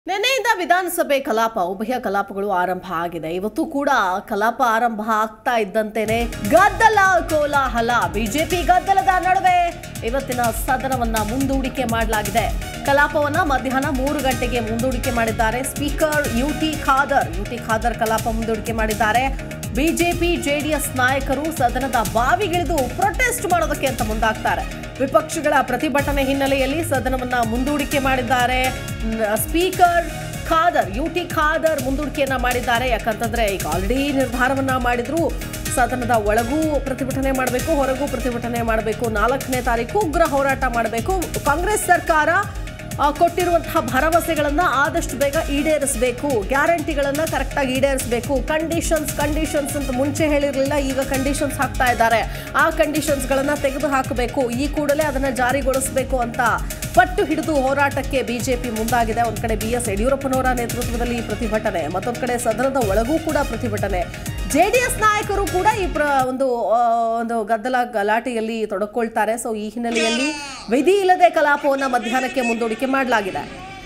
ನಿನ್ನೆಯಿಂದ ವಿಧಾನಸಭೆ ಕಲಾಪ ಉಭಯ ಕಲಾಪಗಳು ಆರಂಭ ಆಗಿದೆ ಇವತ್ತು ಕೂಡ ಕಲಾಪ ಆರಂಭ ಆಗ್ತಾ ಇದ್ದಂತೆನೆ ಗದ್ದಲ ಕೋಲಾಹಲ ಬಿಜೆಪಿ ಗದ್ದಲದ ನಡುವೆ ಇವತ್ತಿನ ಸದನವನ್ನ ಮುಂದೂಡಿಕೆ ಮಾಡಲಾಗಿದೆ ಕಲಾಪವನ್ನ ಮಧ್ಯಾಹ್ನ ಮೂರು ಗಂಟೆಗೆ ಮುಂದೂಡಿಕೆ ಮಾಡಿದ್ದಾರೆ speaker UT Khader UT Khader ಕಲಾಪ ಮುಂದೂಡಿಕೆ ಮಾಡಿದ್ದಾರೆ ಬಿಜೆಪಿ ಜೆಡಿಎಸ್ ನಾಯಕರು ಸದನದ ಬಾವಿಗಿಳಿದು ಪ್ರೊಟೆಸ್ಟ್ ಮಾಡೋದಕ್ಕೆ ಅಂತ ಮುಂದಾಗ್ತಾರೆ ವಿಪಕ್ಷಗಳ ಪ್ರತಿಭಟನೆ ಹಿನ್ನೆಲೆಯಲ್ಲಿ ಸದನವನ್ನ ಮುಂದೂಡಿಕೆ ಮಾಡಿದ್ದಾರೆ ನ- ಸ್ಪೀಕರ್ ಖಾದರ್ ಯುಟಿ ಖಾದರ್ ಮುಂದೂಡಿಕೆಯನ್ನ ಮಾಡಿದ್ದಾರೆ ಯಾಕಂತಂದ್ರೆ ಈಗ ಆಲ್ರೆಡಿ ನಿರ್ಧಾರವನ್ನ ಮಾಡಿದ್ರು ಸದನದ ಒಳಗೂ ಪ್ರತಿಭಟನೆ ಮಾಡಬೇಕು ಹೊರಗೂ ಪ್ರತಿಭಟನೆ ಮಾಡಬೇಕು ನಾಲ್ಕನೇ ತಾರೀಕು ಉಗ್ರ ಹೋರಾಟ ಮಾಡಬೇಕು ಕಾಂಗ್ರೆಸ್ ಸರ್ಕಾರ ಆ, ಕೊಟ್ಟಿರುವಂತಹ ಭರವಸೆಗಳನ್ನ ಆದಷ್ಟು ಬೇಗ ಈಡೇರಿಸಬೇಕು ಗ್ಯಾರಂಟಿಗಳನ್ನ ಕರೆಕ್ಟಾಗಿ ಈಡೇರಿಸಬೇಕು ಕಂಡೀಷನ್ಸ್ ಕಂಡೀಷನ್ಸ್ ಅಂತ ಮುಂಚೆ ಹೇಳಿರಲಿಲ್ಲ ಈಗ ಕಂಡೀಷನ್ಸ್ ಹಾಕ್ತಾ ಇದ್ದಾರೆ ಆ ಕಂಡೀಷನ್ಸ್ಗಳನ್ನ ತೆಗೆದು ಹಾಕಬೇಕು ಈ ಕೂಡಲೇ ಅದನ್ನ ಜಾರಿಗೊಳಿಸಬೇಕು ಅಂತ ಪಟ್ಟು ಹಿಡಿದು ಹೋರಾಟಕ್ಕೆ ಬಿಜೆಪಿ ಮುಂದಾಗಿದೆ ಒಂದ್ ಕಡೆ ಬಿ ಎಸ್ ಯಡಿಯೂರಪ್ಪನವರ ನೇತೃತ್ವದಲ್ಲಿ ಈ ಪ್ರತಿಭಟನೆ ಮತ್ತೊಂದ್ ಕಡೆ ಸದನದ ಒಳಗೂ ಕೂಡ ಪ್ರತಿಭಟನೆ ಜೆಡಿಎಸ್ ನಾಯಕರು ಕೂಡ ಈ ಪ್ರ ಒಂದು ಆ, ಒಂದು ಗದ್ದಲ ಗಲಾಟೆಯಲ್ಲಿ ತೊಡಕೊಳ್ತಾರೆ ಸೊ ಈ ಹಿನ್ನೆಲೆಯಲ್ಲಿ ವಿಧಿ ಇಲ್ಲದೆ ಕಲಾಪವನ್ನು ಮಧ್ಯಾಹ್ನಕ್ಕೆ ಮುಂದೂಡಿಕೆ ಮಾಡಲಾಗಿದೆ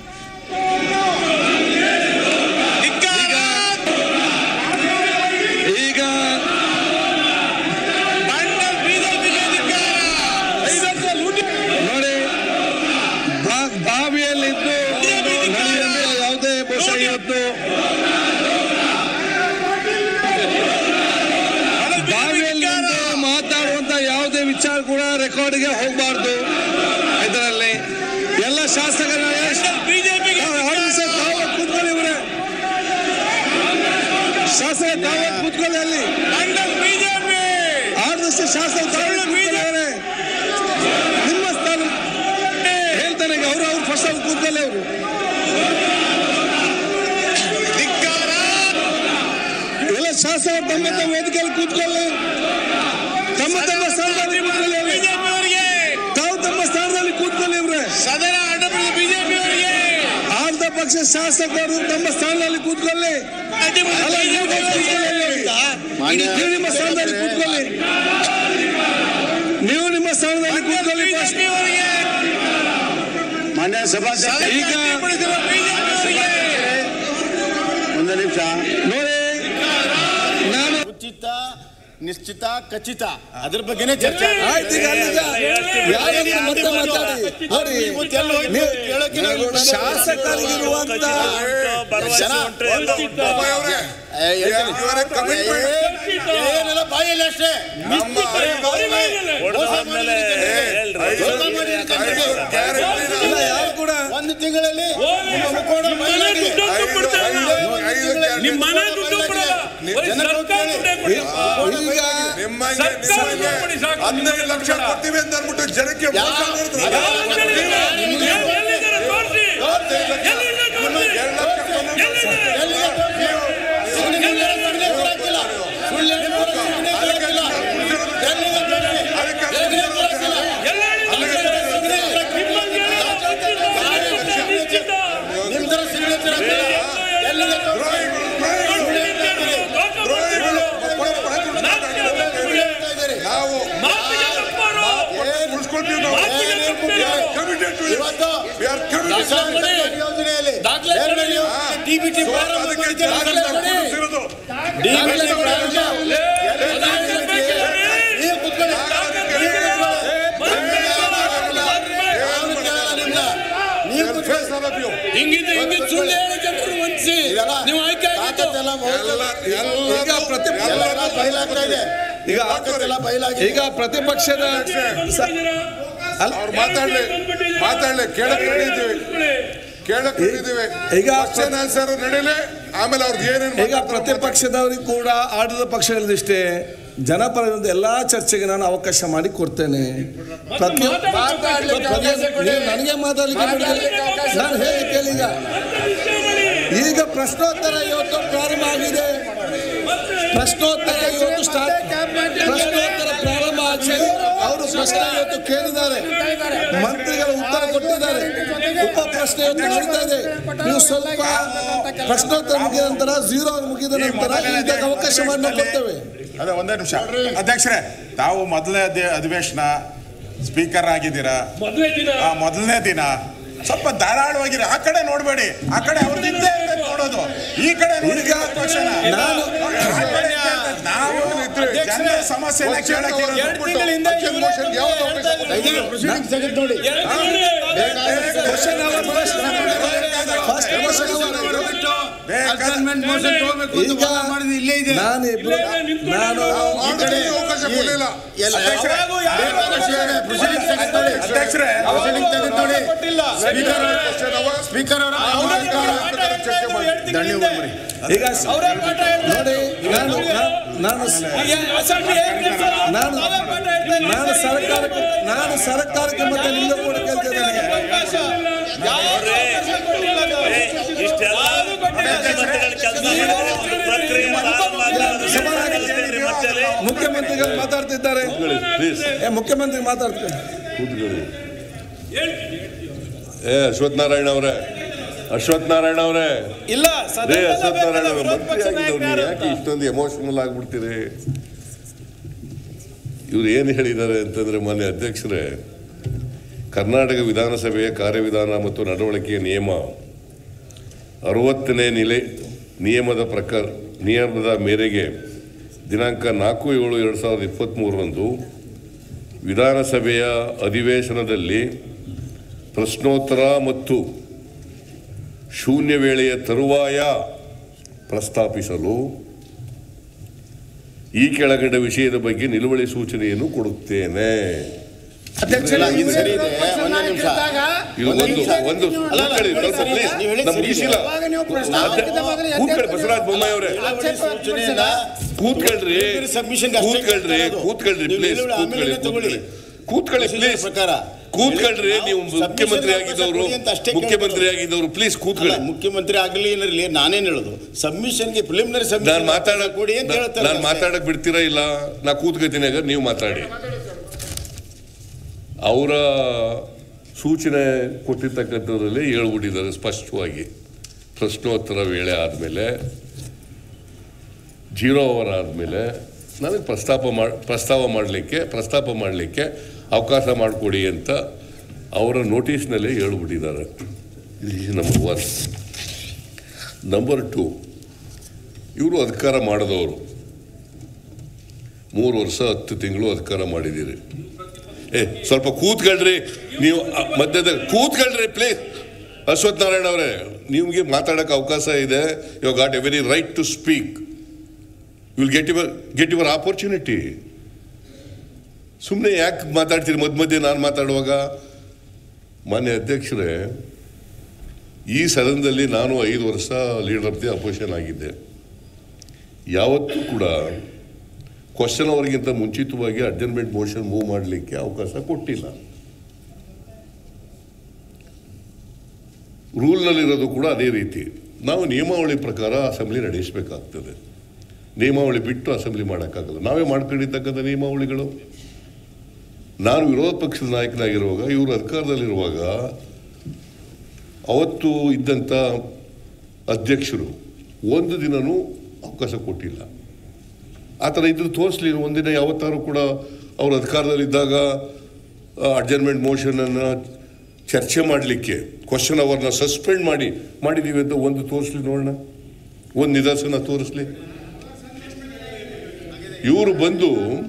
ಈಗ ನೋಡಿ ಬಾ- ಬಾವಿಯಲ್ಲಿದ್ದು ನದಿಯಲ್ಲಿ ಯಾವುದೇ ಬಸ ಇವತ್ತು ಬಾವಿಯಲ್ಲಿ ನಿಂತು ಮಾತಾಡುವಂತ ಯಾವುದೇ ವಿಚಾರ ಕೂಡ ರೆಕಾರ್ಡ್ಗೆ ಹೋಗಬಾರ್ದು ಇದರಲ್ಲಿ ಎಲ್ಲ ಶಾಸಕರ ತಾವು ಕೂತ್ಕೊಳ್ಳಿ ಇವರೇ ಶಾಸಕ ತಾವು ಕೂತ್ಕೊಳ್ಳಿ ಅಲ್ಲಿ ಆದಷ್ಟು ಶಾಸಕ ತಾವು ಕೂತ್ಕೊಳ್ಳಿ ಅವರೇ ನಿಮ್ಮ ಸ್ಥಾನ ಹೇಳ್ತಾನೆ ಈಗ ಅವರು ಅವ್ರು ಫಸ್ಟ್ ಅವ್ರು ಕೂತ್ಕೊಳ್ಳಿ ಅವರು ಎಲ್ಲ ಶಾಸಕ ತಮ್ಮ ತಮ್ಮ ವೇದಿಕೆಯಲ್ಲಿ ಕೂತ್ಕೊಳ್ಳಿ ತಮ್ಮ ತಮ್ಮ ಸ್ಥಾನದಲ್ಲಿ ಕೂತ್ಕೊಳ್ಳಿ ಅವ್ರೆ. ತಾವು ತಮ್ಮ ಸ್ಥಾನದಲ್ಲಿ ಕೂತ್ಕೊಳ್ಳಿ ಇವ್ರೆ ಸದನ ಅಡ್ಡಪಡಿದ ಬಿಜೆಪಿಯವರಿಗೆ ಆರ್ಧ ಪಕ್ಷ ಶಾಸಕರು ತಮ್ಮ ಸ್ಥಾನದಲ್ಲಿ ಕೂತ್ಕೊಳ್ಳಿ ಅಲ್ಲ, ನೀವು ಕೂತ್ಕೊಳ್ಳಿ ಅಲ್ಲಿ. ನೀವು ನಿಮ್ಮ ಸ್ಥಾನದಲ್ಲಿ ಕೂತ್ಕೊಳ್ಳಿ ನೀವು ನಿಮ್ಮ ಸ್ಥಾನದಲ್ಲಿ ಕೂತ್ಕೊಳ್ಳಿ first. ಬಿಜೆಪಿಯವರಿಗೆ ಮಾನ್ಯ ಸಭಾಧ್ಯಕ್ಷ ಈಗ ಬಿಜೆಪಿಯವರಿಗೆ ಒಂದು ನಿಮಿಷ ನೋಡಿ ನಾನು ಉಚಿತ ನಿಶ್ಚಿತ ಖಚಿತ ಅದ್ರ ಬಗ್ಗೆನೇ ಚರ್ಚೆ ಆಯ್ತು ಈಗ ಅಲ್ಲಿಗ ಯಾರಾದ್ರೂ ಮತ್ತೆ ಮಾತಾಡಿ ನೋಡಿ ನೀವು ಶಾಸಕರಿಗಿರುವಂತ ಏ, ಹೇಳ್ತೀನಿ. ಏನಿಲ್ಲ ಬಾಯಲ್ಲಿ ಅಷ್ಟೇ ಇಲ್ಲ ಯಾರು ಕೂಡ ಒಂದು ತಿಂಗಳಲ್ಲಿ ನಿಮ್ಮ ಮುಖಂಡ ಬಯಲಾಗಿ ನಿಮ್ಮ ಮನೆ ದುಡ್ಡು ಕೊಡಲ್ಲ ಬರೀ ಸರ್ಕಾರ ದುಡ್ಡೇ ಕೊಡಿ. ಈಗ ಸರ್ಕಾರ ದುಡ್ಡು ಕೊಡಿ ಸಾಕು. ಹದಿನೈದು ಲಕ್ಷ ಕೊಡ್ತೀವಿ ಅಂತ ಅಂದ್ಬಿಟ್ಟು ಜನಕ್ಕೆ ಮೋಸ ಮಾಡಿದ್ರು. ಯಾವ ಕೇಳಿಲ್ಲ? ಎಲ್ಲಿ- ಎಲ್ಲಿದ್ದಾರೆ ತೋರ್ಸಿ. ಎಲ್ಲಿದೆ ತೋರ್ಸಿ. ಎಲ್ಲಿದೆ? ಎಲ್ಲ ಹೇಳಿದ್ದಾರೆ. ನಿಮ್ಮಂಗೆ ಎಲ್ಲ ತೋರ್ಸಿ. ನಿಶ್ಚಿತ. ನಿಮ್ದರ ಸಿಗ್ನೇಚರ್ ಹಾಕಿಲ್ಲ. ಎಲ್ಲಿದೆ ತೋರ್ಸಿ? ನಾವು ಮಾತಿಗೆ ತಪ್ಪೋರು. ಉಳಿಸ್ಕೊಳ್ತೀವಿ ನಾವು ಮಾತಿಗೆ ತಪ್ಪೋರು. Committed to it. ಇವತ್ತು We are committed. ದಾಖಲೆ ಯೋಜನೆಯಲ್ಲಿ ದಾಖಲೆ ಎರಡು ಕೊಡಿ. ಯೋಜನೆ DBT ಪ್ರಾರಂಭ ಅದಕ್ಕೆ ಮಾಡಿದ್ದೀರಾ? ದಾಖಲೆ ದಾಖಲೆ ಕೊಡಿ. ಕೊಡಿಸಿರೋದು. DBT ಪ್ರಾರಂಭ. ದಾಖಲೆ ಬೇಕಿಲ್ಲ ರೀ. ನೀವು ಕೂತ್ಕೊಳ್ಳಿ. ನೀವು ಕೂತ್ಕೊಳ್ಳಿ. Face all of you. ಹಿಂಗಿದ್ದು ಹಿಂಗಿದ್ದು ಸುಳ್ಳು ಹೇಳಿ ಜನರು ವಂಚಿಸಿ ಇದೆಲ್ಲ ನೀವು ಆಯ್ಕೆ ಆಗಿತ್ತು ತಾಕತ್ತೆಲ್ಲ ಮುಗಿದು- ಎಲ್ಲ- ಈಗ ಪ್ರತಿ ಎಲ್ಲ ಬಯಲಾಗ್ತಾ ಇದೆ ಈಗ ತಾಕತ್ತೆಲ್ಲ ಬಯಲಾಗಿದೆ ಈಗ ಪ್ರತಿಪಕ್ಷದ ಸ- ಅಲ್ಲ ಅವ್ರು ಮಾತಾಡ್ಲಿ ಮಾತಾಡ್ಲಿ ಕೇಳಕ್ ನಡೀತೀವಿ ಕೇಳಕ್ ನಡೀತೀವಿ ಈಗ ಕ್ವಶನ್ ಆನ್ಸರ್ ನಡೀಲಿ ಆಮೇಲೆ ಅವ್ರದ್ದು ಏನೇನು ಈಗ ಪ್ರತಿಪಕ್ಷದವರಿಗೆ ಕೂಡ ಆಡಳಿತ ಪಕ್ಷದಲ್ಲಿಷ್ಟೇ ಜನಪರದಿಂದ ಎಲ್ಲಾ ಚರ್ಚೆಗೆ ನಾನು ಅವಕಾಶ ಮಾಡಿ ಕೊಡ್ತೇನೆ ಪ್ರತಿ ನೀವು ನನಗೆ ಮಾತಾಡ್ಲಿಕ್ಕೆ ಬಿಡುದಿಲ್ಲ. ನಾನು ಹೇಳಿ ಕೇಳಿ ಈಗ ಈಗ ಪ್ರಶ್ನೋತ್ತರ ಇವತ್ತು ಪ್ರಾರಂಭ ಆಗಿದೆ ಪ್ರಶ್ನೋತ್ತರ ಇವತ್ತು ಸ್ಟಾರ್ಟ್ ಪ್ರಶ್ನೋತ್ತರ ಪ್ರಾರಂಭ ಆಗಿದೆ ಅವರು ಪ್ರಶ್ನೆ ಇವತ್ತು ಕೇಳಿದ್ದಾರೆ ಮಂತ್ರಿಗಳು ಉತ್ತರ ಕೊಟ್ಟಿದ್ದಾರೆ ಉಪ ಪ್ರಶ್ನೆ ಇವತ್ತು ನಡೀತಾ ಇದೆ ನೀವು ಸ್ವಲ್ಪ ಪ್ರಶ್ನೋತ್ತರ ಮುಗಿದ ನಂತರ ಝೀರೋ ಮುಗಿದ ನಂತರ ಇದಕ್ಕೆ ಅವಕಾಶ ಮಾಡಿ ನಾವು ಕೊಡ್ತೇವೆ ಅದೇ ಒಂದೇ ನಿಮಿಷ ಅಧ್ಯಕ್ಷರೇ ತಾವು ಮೊದಲನೇ ಅಧಿ- ಅಧಿವೇಶನ ಸ್ಪೀಕರ್ ಆಗಿದ್ದೀರಾ ಮದುವೆ ದಿನ ಆ ಮೊದಲನೇ ದಿನ ಸ್ವಲ್ಪ ಧಾರಾಳವಾಗಿರಿ ಆ ಕಡೆ ನೋಡ್ಬೇಡಿ ಆ ಕಡೆ ಅವ್ರದ್ದು ಇದ್ದೇ ಇರ್ತದೆ ನೋಡೋದು ಈ ಕಡೆ ನೋಡಿ ಈಗ ಪಕ್ಷನ. ನಾನು- ಆ ಕಡೆ ಇದ್ದೇ ಇರ್ತದೆ. ನಾವು ಜನರ ಸಮಸ್ಯೆನ ಕೇಳಕ್ಕೆ ಎರಡು ತಿಂಗಳ ಹಿಂದೆ ಇವ್ರು ಹೇಳ್ತಾ ಇದ್ರು. ಪ್ರೊಸೀಡಿಂಗ್ ತೆಗೆದು ನೋಡಿ question hour first first question hour adjournment motion ತಗೋಬೇಕು ಅಂತ ಈಗ ವಾದ ಮಾಡಿದ್ದು ಇಲ್ಲೇ ಇದೆ ನಾನು ಇಬ್ರು ನಾನು ಮಾಡೋದಕ್ಕೆ ಅವಕಾಶ ಕೊಡಲಿಲ್ಲ ಎಲ್ಲ ಅವಾಗೂ ಯಾರು ಅವಕಾಶ ಇದೆ. ಪ್ರೊಸೀಡಿಂಗ್ ತೆಗೆದು ನೋಡಿ ಅಧ್ಯಕ್ಷರೇ ಪ್ರೊಸೀಡಿಂಗ್ ತೆಗೆದು ನೋಡಿ ಕೊಟ್ಟಿಲ್ಲ ಸ್ಪೀಕರ್ ಅವರ ಸ್ಪೀಕರ್ ಅವರ ಅವರೇ ಪಾಠ ಹೇಳ್ತಾ ಇದ್ರು ಎರಡು ತಿಂಗಳ ದಂಡಿ ಹಿಂದೆ. ಹೋಗ್ಬಿಡಿ ಈಗ ಸ- ಅವರೇ ಪಾಠ ಹೇಳ್ತಾ ನೋಡಿ ಇದ್ರು. ನಾನು ನಾನು- ನಾನು ಸ- ಈಗ ಅಸೆಂಬ್ಲಿ ಹೇಗ್ ನಿಲ್ಸೋದು? ನಾನು ಅವರೇ ಪಾಠ ಹೇಳ್ತಾ ಇದ್ರು. ನಾನು ಸರ್ಕಾರಕ್ಕೆ ನಾನು ಸರ್ಕಾರಕ್ಕೆ ಮತ್ತೆ ನಿಮ್ಗೆ ಕೂಡ ಕೇಳ್ತಿದ್ದೇನೆ ಅವಕಾಶ. ಯಾವ ಅವಕಾಶ ಕೊಟ್ಟಿಲ್ಲ ನಾವು. ಇಷ್ಟೆಲ್ಲ ಯಾವ್ದು ಕೊಟ್ಟಿಲ್ಲ. ಮುಖ್ಯಮಂತ್ರಿಗಳು ಕೆಲಸ ಮಾಡಿದ್ರೆ ಪ್ರಕ್ರಿಯೆ ಪ್ರಾರಂಭ ಆಗಲ್ಲ. ಸಮಾಧಾನ ಮತ್ತೆ ಅಲ್ಲಿ ಮುಖ್ಯಮಂತ್ರಿಗಳು ಮಾತಾಡ್ತಿದ್ದಾರೆ ಏ ಮುಖ್ಯಮಂತ್ರಿ ಮಾತಾಡ್ತಾರೆ ಕೂತ್ಕೊಳ್ಳಿ ಏ ಅಶ್ವಥ್ ನಾರಾಯಣ ಅವರೇ ಅಶ್ವಥ್ ನಾರಾಯಣ ಅವರೇ ಇಲ್ಲ ರೇ ಸದನದಲ್ಲೇ ಅಶ್ವಥ್ ನಾರಾಯಣ ಬೇಕಾದ ಅವ್ರೆ, ವಿರೋಧ ಮಂತ್ರಿ ಪಕ್ಷ ಆಗಿದ್ದವ್ರು ನಾಯಕರು ನೀವು ಯಾಕೆ ಇಷ್ಟೊಂದು ಎಮೋಷನಲ್ ಆಗ್ಬಿಡ್ತೀರಿ ಇವ್ರು ಏನು ಹೇಳಿದ್ದಾರೆ ಅಂತಂದ್ರೆ ಮಾನ್ಯ ಅಧ್ಯಕ್ಷರೇ ಕರ್ನಾಟಕ ವಿಧಾನಸಭೆಯ ಕಾರ್ಯವಿಧಾನ ಮತ್ತು ನಡವಳಿಕೆಯ ನಿಯಮ ಅರವತ್ತನೇ ನಿಲೆ ನಿಯಮದ ಪ್ರಕಾರ ನಿಯಮದ ಮೇರೆಗೆ ದಿನಾಂಕ ನಾಲ್ಕು ಏಳು ಎರಡು ಸಾವಿರದ ಇಪ್ಪತ್ತ್ಮೂರರಂದು ವಿಧಾನಸಭೆಯ ಅಧಿವೇಶನದಲ್ಲಿ ಪ್ರಶ್ನೋತ್ತರ ಮತ್ತು ಶೂನ್ಯ ವೇಳೆಯ ತರುವಾಯ ಪ್ರಸ್ತಾಪಿಸಲು ಈ ಕೆಳಗಡೆ ವಿಷಯದ ಬಗ್ಗೆ ನಿಲುವಳಿ ಸೂಚನೆಯನ್ನು ಕೊಡುತ್ತೇನೆ ಅಧ್ಯಕ್ಷರ ಇದು ಸರಿ ಇದೆ ಒಂದೇ ನಿಮಿಷ ಇದು ಒಂದು ಒಂದು ಕೂತ್ಕೊಳ್ಳಿ, ಸ್ವಲ್ಪ please. ನೀವು ಹೇಳಿದ್ದು ನಮ್ಗೆ ಸರಿ ಇದೆ. ಇಶಿಲ್ಲ. ಅವಾಗ ನೀವು ಪ್ರಶ್ನೆ ಅಧ್ಯ- ಹಾಕಿದವಾಗಲೇ ಕೂತ್ಕೊಳ್ಳಿ ಬಸವರಾಜ ಬೊಮ್ಮಾಯಿ ಅವರೇ ಸೂಚನೆಯನ್ನ ಕೂತ್ಕೊಳ್ರಿ ಸಬ್ಮಿಷನ್ಗೆ ಅಷ್ಟೇ ಕೂತ್ಕೊಳ್ರಿ ಕೇಳ್ತಾ ಇರೋದು. ಕೂತ್ಕೊಳ್ರಿ ನೀವು ಪ್ಲೀಸ್ ನಿಲುವಳಿ ಆಮೇಲೆ ಕೂತ್ಕೊಳ್ಳಿ ತಗೊಳ್ಳಿ. ಕೂತ್ಕೊಳ್ಳಿ Procedure ಪ್ಲೀಸ್ ಪ್ರಕಾರ ಕೂತ್ಕೊಳ್ರಿ ನೀವು ನಾವು ಮುಖ್ಯಮಂತ್ರಿ submission ಆಗಿದ್ದವರು ಕೊಡಿ ಅಂತ ಅಷ್ಟೇ ಮುಖ್ಯಮಂತ್ರಿ ಆಗಿದ್ದವರು ಪ್ಲೀಸ್ ಅಲ್ಲ ಕೂತ್ಕೊಳ್ಳಿ ಮುಖ್ಯಮಂತ್ರಿ ಆಗಲಿ ಏನಿರಲಿ ನಾನೇನ್ ಹೇಳುದು ಸಬ್ಮಿಷನ್ಗೆ ಪ್ರಿಲಿಮಿನರಿ ನಾನು ಸಬ್ಮಿಷನ್ ಮಾತಾಡಕ್ ಕೊಡಿ ಅಂತ ಹೇಳ್ತಾರೆ ನಾನು ಮಾತಾಡಕ್ ಬಿಡ್ತೀರಾ ಇಲ್ಲ ನಾ ಕೂತ್ಕೋತೀನಿ ಆಗ ನೀವು ಮಾತಾಡಿ ಅವರ ಸೂಚನೆ ಕೊಟ್ಟಿರ್ತಕ್ಕಂಥದ್ರಲ್ಲಿ ಹೇಳ್ಬಿಟ್ಟಿದ್ದಾರೆ ಸ್ಪಷ್ಟವಾಗಿ ಪ್ರಶ್ನೋತ್ತರ ವೇಳೆ ಆದಮೇಲೆ ಜೀರೋ ಅವರ್ ಆದಮೇಲೆ ನನಗೆ ಪ್ರಸ್ತಾಪ ಮಾಡಿ ಪ್ರಸ್ತಾವ ಮಾಡಲಿಕ್ಕೆ ಪ್ರಸ್ತಾಪ ಮಾಡಲಿಕ್ಕೆ ಅವಕಾಶ ಮಾಡಿಕೊಡಿ ಅಂತ ಅವರ ನೋಟಿಸ್ನಲ್ಲೇ ಹೇಳ್ಬಿಟ್ಟಿದ್ದಾರೆ ನಂಬರ್ ಒನ್ ನಂಬರ್ ಟು ಇವರು ಅಧಿಕಾರ ಮಾಡಿದವರು ಮೂರು ವರ್ಷ ಹತ್ತು ತಿಂಗಳು ಅಧಿಕಾರ ಮಾಡಿದ್ದೀರಿ ಏ ಸ್ವಲ್ಪ ಕೂತ್ಕೊಳ್ರಿ ನೀವು ಅ, ಮಧ್ಯದ ಕೂತ್ಕೊಳ್ರಿ ಪ್ಲೀಸ್ ಅಶ್ವಥ್ ನಾರಾಯಣ ಅವರೇ ನಿಮಗೆ ಮಾತಾಡೋಕೆ ಅವಕಾಶ ಇದೆ you got a very right to speak will get your get your opportunity ಸುಮ್ಮನೆ ಯಾಕೆ ಮಾತಾಡ್ತೀರಿ ಮಧ್ಯ ಮಧ್ಯೆ ನಾನು ಮಾತಾಡುವಾಗ ಮಾನ್ಯ ಅಧ್ಯಕ್ಷರೇ ಈ ಸದನದಲ್ಲಿ ನಾನು ಐದು ವರ್ಷ ಲೀಡರ್ ಆಫ್ ದಿ ಅಪೋಸಿಷನ್ ಆಗಿದ್ದೆ ಯಾವತ್ತೂ ಕೂಡ ಕ್ವಶನ್ ಅವರಿಗಿಂತ ಮುಂಚಿತವಾಗಿ ಅಡ್ಜರ್ಮೆಂಟ್ ಮೋಷನ್ ಮೂವ್ ಮಾಡಲಿಕ್ಕೆ ಅವಕಾಶ ಕೊಟ್ಟಿಲ್ಲ ರೂಲ್ನಲ್ಲಿರೋದು ಕೂಡ ಅದೇ ರೀತಿ ನಾವು ನಿಯಮಾವಳಿ ಪ್ರಕಾರ ಅಸೆಂಬ್ಲಿ ನಡೆಸಬೇಕಾಗ್ತದೆ ನಿಯಮಾವಳಿ ಬಿಟ್ಟು ಅಸೆಂಬ್ಲಿ ಮಾಡೋಕ್ಕಾಗಲ್ಲ ನಾವೇ ಮಾಡ್ಕೊಂಡಿರ್ತಕ್ಕಂಥ ನಿಯಮಾವಳಿಗಳು ನಾನು ವಿರೋಧ ಪಕ್ಷದ ನಾಯಕನಾಗಿರುವಾಗ ಇವರು ಅಧಿಕಾರದಲ್ಲಿರುವಾಗ ಅವತ್ತು ಇದ್ದಂಥ ಅಧ್ಯಕ್ಷರು ಒಂದು ದಿನನೂ ಅವಕಾಶ ಕೊಟ್ಟಿಲ್ಲ ಆ ಥರ ಇದ್ರೆ ತೋರಿಸ್ಲಿ ಒಂದಿನ ಯಾವತ್ತಾರು ಕೂಡ ಅವರು ಅಧಿಕಾರದಲ್ಲಿದ್ದಾಗ ಅಡ್ಜರ್ಮೆಂಟ್ ಮೋಷನನ್ನು ಚರ್ಚೆ ಮಾಡಲಿಕ್ಕೆ ಕ್ವಶನ್ ಅವರ್ನ ಸಸ್ಪೆಂಡ್ ಮಾಡಿ ಮಾಡಿದ್ದೀವಿ ಅಂತ ಒಂದು ತೋರಿಸ್ಲಿ ನೋಡೋಣ ಒಂದು ನಿದರ್ಶನ ತೋರಿಸ್ಲಿ ಇವರು ಬಂದು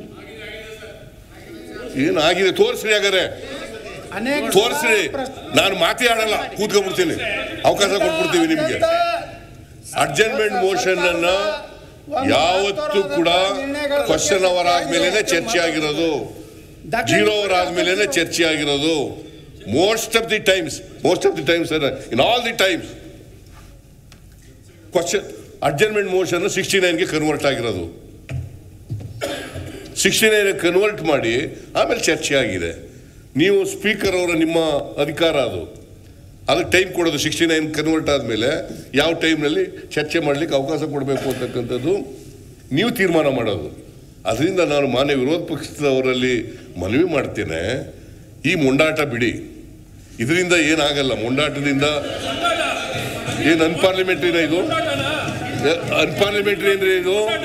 ಏನಾಗಿದೆ ತೋರಿಸ್ರಿ ಹಾಗಾದ್ರೆ ತೋರಿಸ್ರಿ ನಾನು ಮಾತೇ ಆಡಲ್ಲ ಕೂತ್ಕೊಂಡ್ಬಿಡ್ತೀನಿ ಅವಕಾಶ ಕೊಟ್ಬಿಡ್ತೀವಿ ನಿಮಗೆ ಅಡ್ಜರ್ಮೆಂಟ್ ಮೋಷನ್ ಅನ್ನ ಯಾವತ್ತೂ ಕೂಡ ಕ್ವಶನ್ ಅವರ್ ಆದ್ಮೇಲೆ ಚರ್ಚೆ ಆಗಿರೋದು ಜೀರೋ ಅವರ್ ಆದ್ಮೇಲೆ ಚರ್ಚೆ ಆಗಿರೋದು most of the times most of the times in all the times question adjournment motion sixty ನೈನ್ಗೆ ಕನ್ವರ್ಟ್ ಆಗಿರೋದು ಸಿಕ್ಸ್ಟಿ ನೈನ್ ಕನ್ವರ್ಟ್ ಮಾಡಿ ಆಮೇಲೆ ಚರ್ಚೆ ಆಗಿದೆ ನೀವು ಸ್ಪೀಕರ್ ಅವರ ನಿಮ್ಮ ಅಧಿಕಾರ ಅದು ಅದಕ್ಕೆ ಟೈಮ್ ಕೊಡೋದು ಸಿಕ್ಸ್ಟಿ ನೈನ್ ಕನ್ವರ್ಟ್ ಆದಮೇಲೆ ಯಾವ ಟೈಮ್ನಲ್ಲಿ ಚರ್ಚೆ ಮಾಡಲಿಕ್ಕೆ ಅವಕಾಶ ಕೊಡಬೇಕು ಅಂತಕ್ಕಂಥದ್ದು ನೀವು ತೀರ್ಮಾನ ಮಾಡೋದು ಅದರಿಂದ ನಾನು ಮಾನ್ಯ ವಿರೋಧ ಪಕ್ಷದವರಲ್ಲಿ ಮನವಿ ಮಾಡ್ತೇನೆ ಈ ಮೊಂಡಾಟ ಬಿಡಿ ಇದರಿಂದ ಏನಾಗಲ್ಲ ಮೊಂಡಾಟದಿಂದ ಏನು ಅನ್ಪಾರ್ಲಿಮೆಂಟ್ರಿನ ಇದು ಅನ್ಪಾರ್ಲಿಮೆಂಟ್ರಿ ಅಂದ್ರೆ ಇದು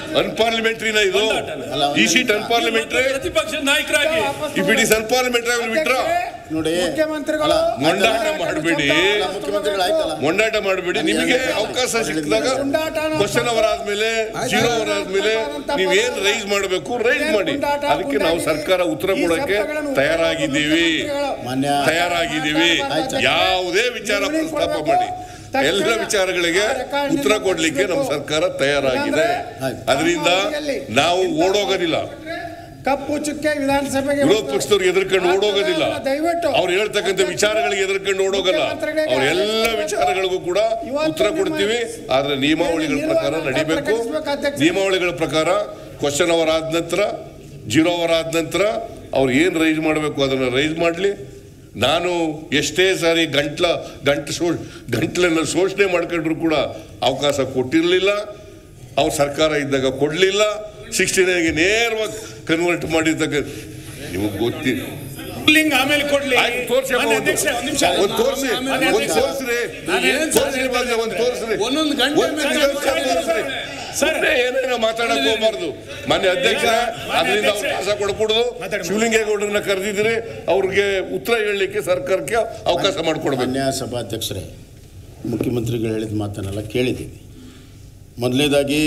ಅನ್ಪಾರ್ಲಿಮೆಂಟ್ರಿನ ಇದು ಈ ಸೀಟ್ ಅನ್ಪಾರ್ಲಿಮೆಂಟ್ರಿ ಪ್ರತಿಪಕ್ಷ ನಾಯಕರಾಗಿ if it is unparliamentary I will withdraw ನೋಡಿ ಮುಖ್ಯಮಂತ್ರಿಗಳು ಮೊಂಡಾಟ ಮಾಡಬೇಡಿ ಮುಖ್ಯಮಂತ್ರಿಗಳು ಆಯ್ತಲ್ಲ ಮೊಂಡಾಟ ಮಾಡಬೇಡಿ ನಿಮಗೆ ಅವಕಾಶ ಸಿಕ್ಕಿದಾಗ ಕ್ವಶನ್ ಅವರ್ ಆದ್ಮೇಲೆ ಜೀರೋ ಅವರ್ ಆದ್ಮೇಲೆ ನೀವೇನ್ ರೈಸ್ ಮಾಡಬೇಕು ರೈಸ್ ಮಾಡಿ ಅದಕ್ಕೆ ನಾವು ಸರ್ಕಾರ ಉತ್ತರ ಕೊಡಕ್ಕೆ ತಯಾರಾಗಿದ್ದೀವಿ ಮಾನ್ಯ ತಯಾರಾಗಿದ್ದೀವಿ ಯಾವುದೇ ವಿಚಾರ ಪ್ರಸ್ತಾಪ ಮಾಡಿ ಎಲ್ಲ ವಿಚಾರಗಳಿಗೆ ಉತ್ತರ ಕೊಡ್ಲಿಕ್ಕೆ ನಮ್ಮ ಸರ್ಕಾರ ತಯಾರಾಗಿದೆ ಅದರಿಂದ ನಾವು ಓಡೋಗೋದಿಲ್ಲ ಕಪ್ಪು ಚುಕ್ಕೆ ವಿಧಾನಸಭೆಗೆ ವಿರೋಧ ಪಕ್ಷದವ್ರಿಗೆ ಎದುರ್ಕೊಂಡು ಓಡೋಗೋದಿಲ್ಲ ದಯವಿಟ್ಟು ಅವ್ರು ಹೇಳ್ತಕ್ಕಂಥ ವಿಚಾರಗಳಿಗೆ ಎದುರ್ಕೊಂಡು ಓಡೋಗಲ್ಲ ಅವ್ರ ಎಲ್ಲ ವಿಚಾರಗಳಿಗೂ ಕೂಡ ಉತ್ತರ ಕೊಡ್ತೀವಿ ಆದ್ರೆ ನಿಯಮಾವಳಿಗಳ ಪ್ರಕಾರ ನಡಿಬೇಕು ನಿಯಮಾವಳಿಗಳ ಪ್ರಕಾರ ಕ್ವಶನ್ ಅವರ್ ಆದ ನಂತರ ಜೀರೋ ಅವರ್ ಆದ ನಂತರ ಅವ್ರು ಏನ್ ರೈಸ್ ಮಾಡಬೇಕು ಅದನ್ನ ರೈಸ್ ಮಾಡಲಿ ನಾನು ಎಷ್ಟೇ ಸಾರಿ ಗಂಟ್ಲ ಗಂಟು ಶೋ ಗಂಟ್ಲನ್ನ ಶೋಷಣೆ ಮಾಡ್ಕೊಂಡ್ರು ಕೂಡ ಅವಕಾಶ ಕೊಟ್ಟಿರಲಿಲ್ಲ ಅವ್ರ ಸರ್ಕಾರ ಇದ್ದಾಗ ಕೊಡಲಿಲ್ಲ ಸಿಕ್ಸ್ಟಿ ನೈನ್ಗೆ ನೇರವಾಗಿ ಕನ್ವರ್ಟ್ ಮಾಡಿರ್ತಕ್ಕ ನಿಮಗೆ ಗೊತ್ತಿಲ್ಲ ಲಿಂಗ್ ಆಮೇಲೆ ಕೊಡ್ಲಿ ಆಯ್ತು, ತೋರ್ಸಿ ಅಮ್ಮ ಮಾನ್ಯ ಒಂದು. ಅಧ್ಯಕ್ಷ, ಒಂದ್ ನಿಮಿಷ. ಒಂದ್ ತೋರ್ಸಿ ಮಾನ್ಯ ಒಂದ್ ಅಧ್ಯಕ್ಷ. ತೋರ್ಸ್ರಿ ತೋರ್ಸ್ರಿ ಬಂದ್ರೆ ಒಂದ್ ತೋರ್ಸ್ರಿ ಒಂದೊಂದು ಗಂಟೆ ಒಂದ್ ಮೇಲೆ ನಿಮಿಷ ತೋರ್ಸ್ರಿ. ಸುಮ್ನೆ ಏನೇನೋ ಮಾತಾಡಕ್ ಹೋಗ್ಬಾರ್ದು ಮಾನ್ಯ ಅಧ್ಯಕ್ಷ ಅದರಿಂದ ಅವಕಾಶ ಕೊಡ್ಕೊಡುದು ಶಿವಲಿಂಗೇಗೌಡರನ್ನ ಕರೆದಿದ್ರಿ ಅವ್ರಿಗೆ ಉತ್ತರ ಹೇಳಲಿಕ್ಕೆ ಸರ್ಕಾರಕ್ಕೆ ಅವಕಾಶ ಮಾಡಿಕೊಡ್ಬೇಕು ಮಾನ್ಯ ಸಭಾಧ್ಯಕ್ಷರೇ ಮುಖ್ಯಮಂತ್ರಿಗಳು ಹೇಳಿದ ಮಾತನ್ನೆಲ್ಲ ಕೇಳಿದ್ದೀವಿ ಮೊದಲನೇದಾಗಿ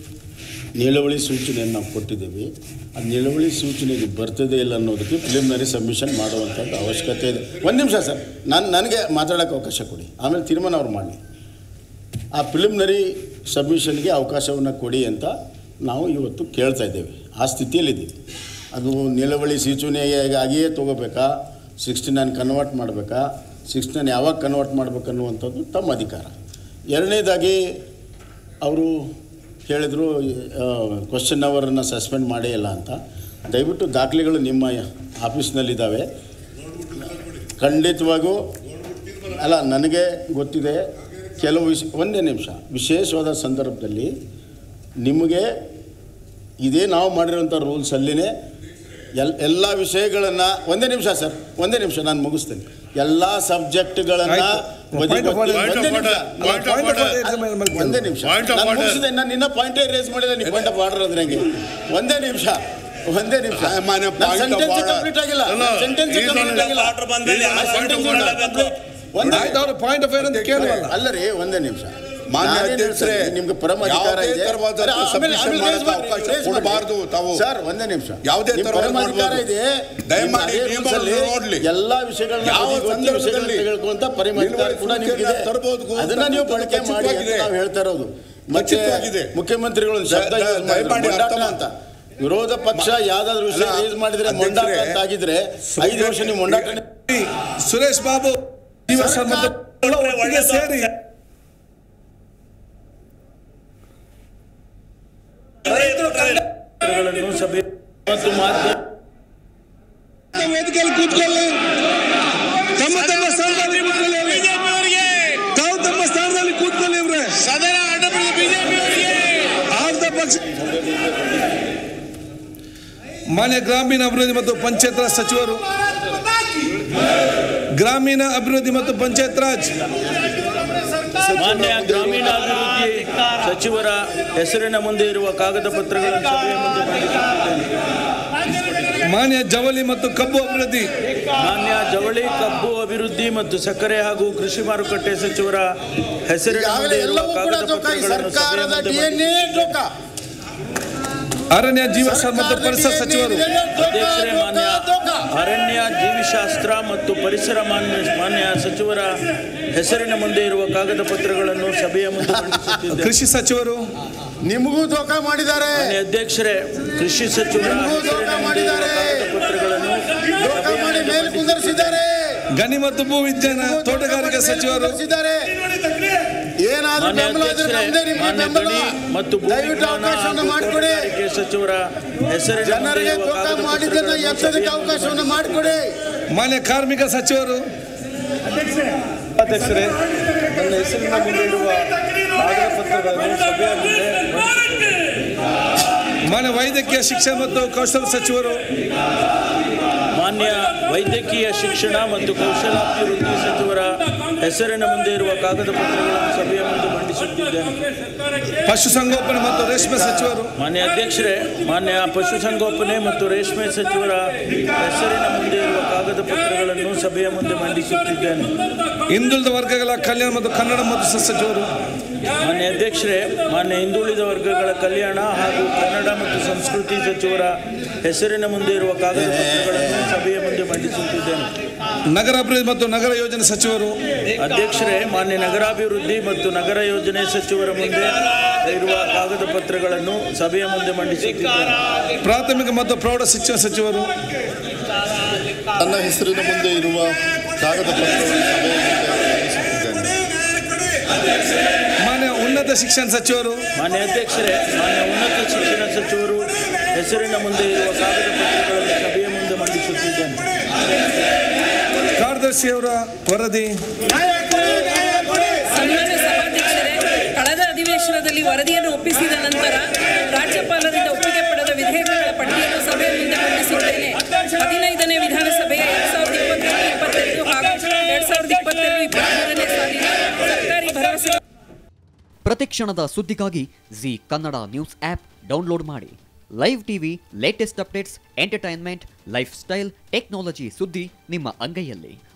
ನಿಲುವಳಿ ಸೂಚನೆಯನ್ನು ನಾವು ಕೊಟ್ಟಿದ್ದೀವಿ ಆ ನಿಲುವಳಿ ಸೂಚನೆಗೆ ಬರ್ತದೆ ಇಲ್ಲ ಅನ್ನೋದಕ್ಕೆ ಪ್ರಿಲಿಮಿನರಿ ಸಬ್ಮಿಷನ್ ಮಾಡುವಂಥದ್ದು ಅವಶ್ಯಕತೆ ಇದೆ ಒಂದು ನಿಮಿಷ ಸರ್ ನಾನು ನನಗೆ ಮಾತಾಡೋಕ್ಕೆ ಅವಕಾಶ ಕೊಡಿ ಆಮೇಲೆ ತೀರ್ಮಾನ ಅವ್ರು ಮಾಡಲಿ ಆ ಪ್ರಿಲಿಮಿನರಿ ಸಬ್ಮಿಷನ್ಗೆ ಅವಕಾಶವನ್ನು ಕೊಡಿ ಅಂತ ನಾವು ಇವತ್ತು ಕೇಳ್ತಾ ಇದ್ದೇವೆ ಆ ಸ್ಥಿತಿಯಲ್ಲಿದ್ದೀವಿ ಅದು ನಿಲುವಳಿ ಸೂಚನೆಗಾಗಿಯೇ ತೊಗೋಬೇಕಾ ಸಿಕ್ಸ್ಟಿ ನೈನ್ ಕನ್ವರ್ಟ್ ಮಾಡಬೇಕಾ ಸಿಕ್ಸ್ಟಿ ನೈನ್ ಯಾವಾಗ ಕನ್ವರ್ಟ್ ಮಾಡಬೇಕನ್ನುವಂಥದ್ದು ತಮ್ಮ ಅಧಿಕಾರ ಎರಡನೇದಾಗಿ ಅವರು ಹೇಳಿದರು ಕ್ವಶನ್ ಅವರನ್ನು ಸಸ್ಪೆಂಡ್ ಮಾಡೇ ಇಲ್ಲ ಅಂತ ದಯವಿಟ್ಟು ದಾಖಲೆಗಳು ನಿಮ್ಮ ಆಫೀಸ್ನಲ್ಲಿದ್ದಾವೆ ಖಂಡಿತವಾಗೂ ಅಲ್ಲ ನನಗೆ ಗೊತ್ತಿದೆ ಕೆಲವು ವಿಷ ಒಂದೇ ನಿಮಿಷ ವಿಶೇಷವಾದ ಸಂದರ್ಭದಲ್ಲಿ ನಿಮಗೆ ಇದೇ ನಾವು ಮಾಡಿರೋಂಥ ರೂಲ್ಸಲ್ಲಿನೇ ಎಲ್ ಎಲ್ಲ ವಿಷಯಗಳನ್ನು ಒಂದೇ ನಿಮಿಷ ಸರ್ ಒಂದೇ ನಿಮಿಷ ನಾನು ಮುಗಿಸ್ತೇನೆ ಎಲ್ಲ ಸಬ್ಜೆಕ್ಟ್ಗಳನ್ನು Point of order. Point of order. Point of order. ಒಂದೇ ನಿಮಿಷ Point of ನಾನು order. ಮುಗಿಸಿದೆ ನಾನು ನಿನ್ನ ಪಾಯಿಂಟೇ ರೇಸ್ ಮಾಡಿಲ್ಲ ನೀವು ಪಾಯಿಂಟ್ ಆಫ್ ಆರ್ಡರ್ ಅಂದ್ರೆ ಹೆಂಗೆ ಒಂದೇ ನಿಮಿಷ ಒಂದೇ ನಿಮಿಷ ಮಾನ್ಯ point of sentence order. Complete ಆಗಿಲ್ಲ ಅಲ್ಲ, ಸೆಂಟೆನ್ಸ್ ಈಗ ಕಂಪ್ಲೀಟ್ ನಾನು ಆಗಿಲ್ಲ ಆರ್ಡರ್ ಬಂದಲ್ಲಿ ಆ ಆ sentence point of order complete. ಒಂದೇ ಆಯ್ತು ಅವ್ರ ಪಾಯಿಂಟ್ ಆಫ್ ಅಂತ ಕೇಳುವಲ್ಲ ಅಲ್ಲ ರೀ ಒಂದೇ ನಿಮಿಷ ಮಾನ್ಯ ನಾನೇನ್ ಅಧ್ಯಕ್ಷರೇ, ಹೇಳ್ತೀನಿ, ನಿಮ್ಗೆ ಪರಮ ಅಧಿಕಾರ ಯಾವುದೇ ಇದೆ ತರವಾದ ಸರ್, ಆಮೇಲೆ- submission ಆಮೇಲೆ raise ಮಾಡಕ್ಕೆ ಮಾಡಿ, ಅವಕಾಶ raise ಮಾಡಿ. ಕೊಡಬಾರ್ದು ತಾವು. ಸರ್ ಒಂದೇ ನಿಮಿಷ ಯಾವುದೇ ನಿಮ್ಮ ತರವಾದ ಪರಮ ಅಧಿಕಾರ ಮಾಡ್ಬೋದು. ಇದೆ ದಯಮಾಡಿ ನಿಮ್ಮ ನಿಯಮವನ್ನು rules ಅಲ್ಲಿ ನೋಡ್ಲಿ. ಎಲ್ಲಾ ವಿಷಯಗಳನ್ನ ಯಾವ ಬದಿಗೊತ್ತಿ ಸಂದರ್ಭದಲ್ಲಿ ವಿಷಯಗಳನ್ನ ತೆಗೆದುಕೊಂತ ಪರಿಮ ಅಧಿಕಾರ ನಿಲುವಳಿ ಕೂಡ ನಿಮ್ಗಿದೆ ಸೂಚನೆಯನ್ನ ತರಬಹುದು ಅದನ್ನ ನೀವು ಅಂತ ಬಳಕೆ ಮಾಡಿ ಅಂತ ಖಚಿತವಾಗಿದೆ. ನಾವು ಹೇಳ್ತಾ ಇರೋದು ಮತ್ತೆ ಖಚಿತವಾಗಿದೆ. ಮುಖ್ಯಮಂತ್ರಿಗಳು ಒಂದು ಶಬ್ದ ದ- ದ- use ಮಾಡಿದ್ರು, ದಯಮಾಡಿ ಅರ್ಥ ಮೊಂಡಾಟ ಮಾ- ಅಂತ ವಿರೋಧ ಪಕ್ಷ ಯಾವ್ದಾದ್ರು ವಿಷಯ ಅಲ್ಲ, ರೇಸ್ ಮಾಡಿದ್ರೆ ಮೊಂಡಾಟ ಅಧ್ಯಕ್ಷರೇ, ಅಂತ ಆಗಿದ್ರೆ ಐದು ವರ್ಷ ನೀವು ಮೊಂಡಾಟ ಸುರೇಶ್ ಬಾಬು ಜೀವ ಸರ್ ಮತ್ತು ಒಟ್ಟಿಗೆ ಸೇರಿ ಮತ್ತು ಮಾಧ್ಯಮ ವೇದಿಕೆಯಲ್ಲಿ ಕೂತ್ಕೊಳ್ಳಿ ತಮ್ಮ ತಮ್ಮ ಸ್ಥಾನದಲ್ಲಿ ಕೂತ್ಕೊಳ್ಳಿ ಅವ್ರೆ. ತಾವು ತಮ್ಮ ಸ್ಥಾನದಲ್ಲಿ ಕೂತ್ಕೊಳ್ಳಿ ಇವ್ರೆ ಸದನ ಆರ್ಧ ಪಕ್ಷ ಮಾನ್ಯ ಗ್ರಾಮೀಣ ಅಭಿವೃದ್ಧಿ ಮತ್ತು ಪಂಚಾಯತ್ ರಾಜ್ ಸಚಿವರು ಗ್ರಾಮೀಣ ಅಭಿವೃದ್ಧಿ ಮತ್ತು ಪಂಚಾಯತ್ ರಾಜ್ ಮಾನ್ಯ ಗ್ರಾಮೀಣಾಭಿವೃದ್ಧಿ ಸಚಿವರ ಹೆಸರಿನ ಮುಂದೆ ಇರುವ ಕಾಗದ ಪತ್ರಗಳನ್ನು ಸಭೆಯ ಮುಂದೆ ಮಂಡಿಸುತ್ತೇನೆ ಮಾನ್ಯ ಜವಳಿ ಮತ್ತು ಕಬ್ಬು ಅಭಿವೃದ್ಧಿ ಮಾನ್ಯ ಜವಳಿ ಕಬ್ಬು ಅಭಿವೃದ್ಧಿ ಮತ್ತು ಸಕ್ಕರೆ ಹಾಗೂ ಕೃಷಿ ಮಾರುಕಟ್ಟೆ ಸಚಿವರ ಹೆಸರಿನ ಮುಂದೆ ಈಗಾಗಲೇ ಇರುವ ಎಲ್ಲವೂ ಕೂಡ ಕಾಗದ ಜೋಕ ಈ ಪತ್ರಗಳನ್ನು ಸಭೆಯ ಸರ್ಕಾರದ ಮುಂದೆ ಡಿಎನ್ಎ ಜೋಕ ಅರಣ್ಯ ಜೀವ ಸರ್ ಮತ್ತು ಪರಿಸರ ಸಚಿವರು ಅಧ್ಯಕ್ಷರೇ ಮಾನ್ಯ ಅರಣ್ಯ ಜೀವಿಶಾಸ್ತ್ರ ಮತ್ತು ಪರಿಸರ ಮಾನ್ಯ ಮಾನ್ಯ ಸಚಿವರ ಹೆಸರಿನ ಮುಂದೆ ಇರುವ ಕಾಗದ ಪತ್ರಗಳನ್ನು ಸಭೆಯ ಮುಂದೆ ಮಂಡಿಸುತ್ತಿದ್ದೇನೆ ಕೃಷಿ ಸಚಿವರು ನಿಮಗೂ ದೋಖ ಮಾಡಿದ್ದಾರೆ ಮಾನ್ಯ ಅಧ್ಯಕ್ಷರೇ ಕೃಷಿ ಸಚಿವರ ನಿಮಗೂ ದೋಖ ಹೆಸರಿನ ಮುಂದೆ ಇರುವ ಮಾಡಿದ್ದಾರೆ. ಕಾಗದ ಪತ್ರಗಳನ್ನು ದೋಖ ಸಭೆಯ ಮಾಡಿ ಮುಂದೆ ಮೇಲೆ ಕುಂದರಿಸಿದ್ದಾರೆ ಗಣಿ ಮತ್ತು ಭೂ ವಿಜ್ಞಾನ ತೋಟಗಾರಿಕೆ ಸಚಿವರು ಕುಂದರಿಸಿದ್ದಾರೆ ಏನಾದ್ರೂ ಮಾನ್ಯ ಬೆಂಬಲ ಇದ್ರೆ ಅಧ್ಯಕ್ಷರೇ ನಮ್ದೇ ನಿಮ್ಗೆ ಮಾನ್ಯ ಬೆಂಬಲ ಗಣಿ ಮತ್ತು ಭೂ ದಯವಿಟ್ಟು ವಿಜ್ಞಾನ ಅವಕಾಶವನ್ನು ಹಾಗೂ ಮಾಡಿಕೊಡಿ ತೋಟಗಾರಿಕೆ ಸಚಿವರ ಹೆಸರಿನ ಮುಂದೆ ಜನರಿಗೆ ಇರುವ ದೋಖ ಕಾಗದ ಮಾಡಿದ್ದನ್ನ ಪತ್ರಗಳನ್ನು ಎತ್ತದಕ್ಕೆ ಸಭೆಯ ಮುಂದೆ ಅವಕಾಶವನ್ನು ಮಾಡಿಕೊಡಿ ಮಾನ್ಯ ಕಾರ್ಮಿಕ ಸಚಿವರು ಅಧ್ಯಕ್ಷರೇ ನನ್ನ ಹೆಸರಿನ ಮುಂದೆ ಇರುವ ಕಾಗದ ಪತ್ರಗಳನ್ನು ಸಭೆಯ ಮುಂದೆ ಮಾನ್ಯ ವೈದ್ಯಕೀಯ ಶಿಕ್ಷಣ ಮತ್ತು ಕೌಶಲ ಸಚಿವರು ಮಾನ್ಯ ವೈದ್ಯಕೀಯ ಶಿಕ್ಷಣ ಮತ್ತು ಕೌಶಲಾಭಿವೃದ್ಧಿ ಸಚಿವರ ಹೆಸರಿನ ಮುಂದೆ ಇರುವ ಕಾಗದ ಪತ್ರಗಳನ್ನು ಸಭೆಯ ಮುಂದೆ ಮಂಡಿಸುತ್ತೇನೆ ಮಂಡಿಸುತ್ತಿದ್ದೇನೆ ಪಶುಸಂಗೋಪನೆ ಮತ್ತು ರೇಷ್ಮೆ ಸಚಿವರು ಮಾನ್ಯ ಅಧ್ಯಕ್ಷರೇ ಮಾನ್ಯ ಪಶುಸಂಗೋಪನೆ ಮತ್ತು ರೇಷ್ಮೆ ಸಚಿವರ ಹೆಸರಿನ ಮುಂದೆ ಇರುವ ಕಾಗದ ಪತ್ರಗಳನ್ನು ಸಭೆಯ ಮುಂದೆ ಮಂಡಿಸುತ್ತಿದ್ದೇನೆ ಹಿಂದುಳಿದ ವರ್ಗಗಳ ಕಲ್ಯಾಣ ಮತ್ತು ಕನ್ನಡ ಮತ್ತು ಸ- ಸಚಿವರು ಮಾನ್ಯ ಅಧ್ಯಕ್ಷರೇ ಮಾನ್ಯ ಹಿಂದುಳಿದ ವರ್ಗಗಳ ಕಲ್ಯಾಣ ಹಾಗೂ ಕನ್ನಡ ಮತ್ತು ಸಂಸ್ಕೃತಿ ಸಚಿವರ ಹೆಸರಿನ ಮುಂದೆ ಇರುವ ಕಾಗದ ಪತ್ರಗಳನ್ನು ಸಭೆಯ ಮುಂದೆ ಮಂಡಿಸುತ್ತಿದ್ದೇನೆ ನಗರಾಭಿವೃದ್ಧಿ ಮತ್ತು ನಗರ ಯೋಜನೆ ಸಚಿವರು ಅಧ್ಯಕ್ಷರೇ ಮಾನ್ಯ ನಗರಾಭಿವೃದ್ಧಿ ಮತ್ತು ನಗರ ಯೋಜನೆ ಸಚಿವರ ಮುಂದೆ ಇರುವ ಕಾಗದ ಪತ್ರಗಳನ್ನು ಸಭೆಯ ಮುಂದೆ ಮಂಡಿಸುತ್ತಿದ್ದೇನೆ ಪ್ರಾಥಮಿಕ ಮತ್ತು ಪ್ರೌಢ ಶಿಕ್ಷಣ ಸಚಿವರು ನನ್ನ ಹೆಸರಿನ ಮುಂದೆ ಇರುವ ಕಾಗದ ಪತ್ರವನ್ನು ಸಭೆಯ ಮುಂದೆ ಮಂಡಿಸುತ್ತಿದ್ದೇನೆ. ಮಾನ್ಯ ಉನ್ನತ ಶಿಕ್ಷಣ ಸಚಿವರು ಮಾನ್ಯ ಅಧ್ಯಕ್ಷರೇ ಮಾನ್ಯ ಉನ್ನತ ಶಿಕ್ಷಣ ಸಚಿವರು ಹೆಸರಿನ ಮುಂದೆ ಇರುವ ಕಾಗದ ಪತ್ರಗಳನ್ನು ಸಭೆಯ ಮುಂದೆ ಮಂಡಿಸುತ್ತಿದ್ದೇನೆ ಕಾರ್ಯದರ್ಶಿಯವರ ವರದಿ ಸನ್ಮಾನ್ಯ ಸಭಾಧ್ಯಕ್ಷರೇ ಕಳೆದ ಅಧಿವೇಶನದಲ್ಲಿ ವರದಿಯನ್ನು ಒಪ್ಪಿಸಿದ ನಂತರ ರಾಜ್ಯಪಾಲರಿಂದ ಒಪ್ಪಿಗೆ ಪಡೆದ ವಿಧೇಯಕಗಳ ಪಟ್ಟಿಯನ್ನು ಸಭೆಯ ಮುಂದೆ ಮಂಡಿಸಿದ್ದೇನೆ ಹದಿನೈದನೇ ವಿಧಾನಸಭೆಯ ಎರಡ್ ಸಾವಿರದ ಇಪ್ಪತ್ತೆರಡು ಇಪ್ಪತ್ತೆರಡು ಹಾಗೂ ಎರಡ್ ಸಾವಿರದ ಇಪ್ಪತ್ತೆರಡು ಇಪ್ಪತ್ಮೂರನೇ ಸಾಲಿನ ಸರ್ಕಾರಿ ಭರವಸೆ ಪ್ರತಿಕ್ಷಣದ ಸುದ್ದಿಗಾಗಿ Zee Kannada news app download ಮಾಡಿ live TV latest updates entertainment life style technology ಸುದ್ದಿ ನಿಮ್ಮ ಅಂಗೈಯಲ್ಲಿ